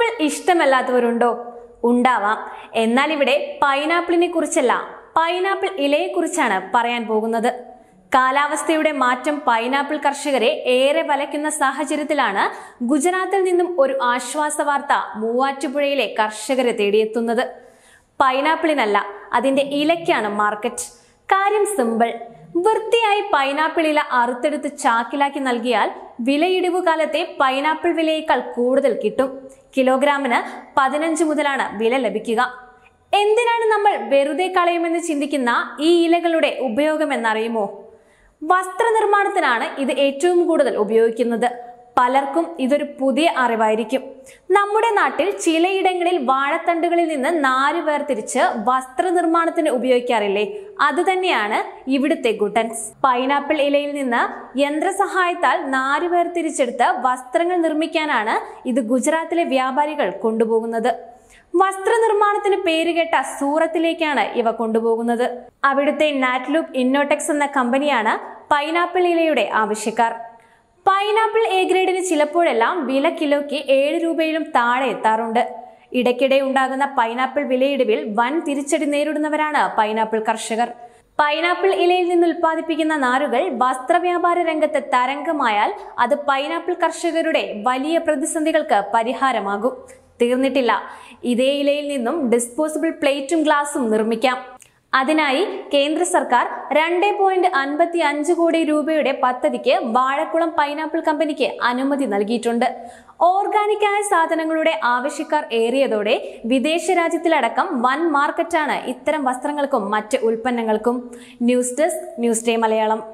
pineapple ഇഷ്ടമല്ലാത്തവരുണ്ടോ ഉണ്ടാവാം എന്നാൽ ഇവിടെ പൈനാപ്പിളിനെ കുറിച്ചല്ല പൈനാപ്പിൾ ഇലയെക്കുറിച്ചാണ് പറയാൻ പോകുന്നത് കാലാവസ്ഥയുടെ മാറ്റം പൈനാപ്പിൾ കർഷകരെ ഏറെ വലയ്ക്കുന്ന സാഹചര്യത്തിലാണ് ഗുജറാത്തിൽ നിന്നും ഒരു ആശ്വാസ വാർത്ത മൂവാറ്റുപുഴയിലെ കർഷകരെ തേടിയെത്തുന്നത് പൈനാപ്പിളിനല്ല അതിന്റെ ഇലയ്ക്കാണ് മാർക്കറ്റ് കാര്യം സിമ്പിൾ വൃത്തിയായി പൈനാപ്പിൾ ഇല അറുത്തെടുത്ത് ചാക്കിലാക്കി നൽകിയാൽ വിലയിടിവ് കാലത്തെ പൈനാപ്പിൾ വിലയേക്കാൾ കൂടുതൽ കിട്ടും കിലോഗ്രാമിന് പതിനഞ്ച് മുതലാണ് വില ലഭിക്കുക എന്തിനാണ് നമ്മൾ വെറുതെ കളയുമെന്ന് ചിന്തിക്കുന്ന ഈ ഇലകളുടെ ഉപയോഗം എന്നറിയുമോ വസ്ത്രനിർമ്മാണത്തിനാണ് ഇത് ഏറ്റവും കൂടുതൽ ഉപയോഗിക്കുന്നത് പലർക്കും ഇതൊരു പുതിയ അറിവായിരിക്കും നമ്മുടെ നാട്ടിൽ ചിലയിടങ്ങളിൽ വാഴത്തണ്ടുകളിൽ നിന്ന് നാര് വേർതിരിച്ച് വസ്ത്രനിർമ്മാണത്തിന് ഉപയോഗിക്കാറില്ലേ അത് തന്നെയാണ് ഇവിടുത്തെ ഗുട്ടൻസ് പൈനാപ്പിൾ ഇലയിൽ നിന്ന് യന്ത്രസഹായത്താൽ നാര് വേർതിരിച്ചെടുത്ത് വസ്ത്രങ്ങൾ നിർമ്മിക്കാനാണ് ഇത് ഗുജറാത്തിലെ വ്യാപാരികൾ കൊണ്ടുപോകുന്നത് വസ്ത്രനിർമ്മാണത്തിന് പേരുകേട്ട സൂറത്തിലേക്കാണ് ഇവ കൊണ്ടുപോകുന്നത് അവിടുത്തെ നാറ്റ്ലൂപ്പ് ഇന്നോടെക്സ് എന്ന കമ്പനിയാണ് പൈനാപ്പിൾ ഇലയുടെ ആവശ്യക്കാർ പൈനാപ്പിൾ എ ഗ്രേഡിന് ചിലപ്പോഴെല്ലാം വില കിലോയ്ക്ക് ഏഴ് രൂപയിലും താഴെ എത്താറുണ്ട് ഇടയ്ക്കിടെ ഉണ്ടാകുന്ന പൈനാപ്പിൾ വിലയിടിവിൽ വൻ തിരിച്ചടി നേരിടുന്നവരാണ് പൈനാപ്പിൾ കർഷകർ പൈനാപ്പിൾ ഇലയിൽ നിന്ന് ഉൽപ്പാദിപ്പിക്കുന്ന നാരുകൾ വസ്ത്രവ്യാപാര രംഗത്ത് തരംഗമായാൽ അത് പൈനാപ്പിൾ കർഷകരുടെ വലിയ പ്രതിസന്ധികൾക്ക് പരിഹാരമാകും തീർന്നിട്ടില്ല ഇതേ ഇലയിൽ നിന്നും ഡിസ്പോസിബിൾ പ്ലേറ്റും ഗ്ലാസും നിർമ്മിക്കാം അതിനായി കേന്ദ്ര സർക്കാർ രണ്ട് പോയിന്റ് അൻപത്തി അഞ്ച് കോടി രൂപയുടെ പദ്ധതിക്ക് വാഴക്കുളം പൈനാപ്പിൾ കമ്പനിക്ക് അനുമതി നൽകിയിട്ടുണ്ട് ഓർഗാനിക്കായ സാധനങ്ങളുടെ ആവശ്യക്കാർ ഏറിയതോടെ വിദേശ രാജ്യത്തിലടക്കം വൻ മാർക്കറ്റാണ് ഇത്തരം വസ്ത്രങ്ങൾക്കും മറ്റ് ഉൽപ്പന്നങ്ങൾക്കും news desk News Day Malayalam